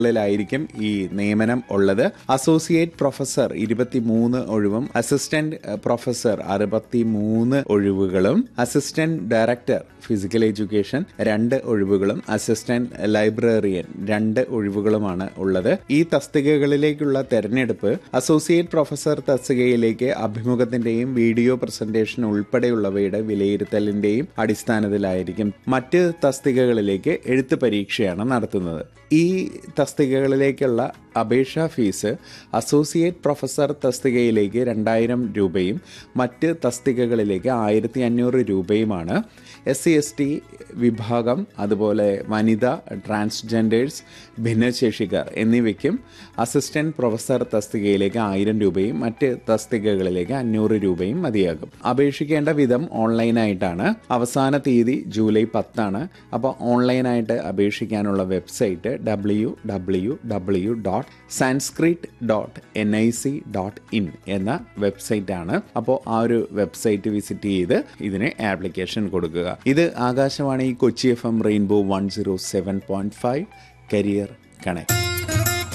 ിലായിരിക്കും ഈ നിയമനം ഉള്ളത് അസോസിയേറ്റ് പ്രൊഫസർ ഇരുപത്തിമൂന്ന് ഒഴിവും അസിസ്റ്റന്റ് പ്രൊഫസർ അറുപത്തിമൂന്ന് ഒഴിവുകളും അസിസ്റ്റന്റ് ഡയറക്ടർ ഫിസിക്കൽ എഡ്യൂക്കേഷൻ രണ്ട് ഒഴിവുകളും അസിസ്റ്റന്റ് ലൈബ്രറിയൻ രണ്ട് ഒഴിവുകളുമാണ് ഉള്ളത് ഈ തസ്തികകളിലേക്കുള്ള തെരഞ്ഞെടുപ്പ് അസോസിയേറ്റ് പ്രൊഫസർ തസ്തികയിലേക്ക് അഭിമുഖത്തിന്റെയും വീഡിയോ പ്രസന്റേഷൻ ഉൾപ്പെടെയുള്ളവയുടെ വിലയിരുത്തലിന്റെയും അടിസ്ഥാനത്തിലായിരിക്കും മറ്റ് തസ്തികകളിലേക്ക് എഴുത്ത് പരീക്ഷയാണ് നടത്തുന്നത് ഈ തസ്തികകളിലേക്കുള്ള അപേക്ഷാ ഫീസ് അസോസിയേറ്റ് പ്രൊഫസർ തസ്തികയിലേക്ക് രണ്ടായിരം രൂപയും മറ്റ് തസ്തികകളിലേക്ക് ആയിരത്തി അഞ്ഞൂറ് രൂപയുമാണ് എസ് സി എസ് ടി വിഭാഗം അതുപോലെ വനിത ട്രാൻസ്ജെൻഡേഴ്സ് ഭിന്നശേഷിക്കാർ എന്നിവയ്ക്കും അസിസ്റ്റന്റ് പ്രൊഫസർ തസ്തികയിലേക്ക് ആയിരം രൂപയും മറ്റ് തസ്തികകളിലേക്ക് അഞ്ഞൂറ് രൂപയും മതിയാകും അപേക്ഷിക്കേണ്ട വിധം ഓൺലൈനായിട്ടാണ് അവസാന തീയതി ജൂലൈ പത്താണ് അപ്പോൾ ഓൺലൈനായിട്ട് അപേക്ഷിക്കാനുള്ള website W W W dot Sanskrit dot N I C dot in എന്ന വെബ്സൈറ്റ് ആണ് അപ്പോൾ ആ ഒരു വെബ്സൈറ്റ് വിസിറ്റ് ചെയ്ത് ഇതിന് ആപ്ലിക്കേഷൻ കൊടുക്കുക ഇത് Akashvani Kochi F M rainbow one zero seven point five career connect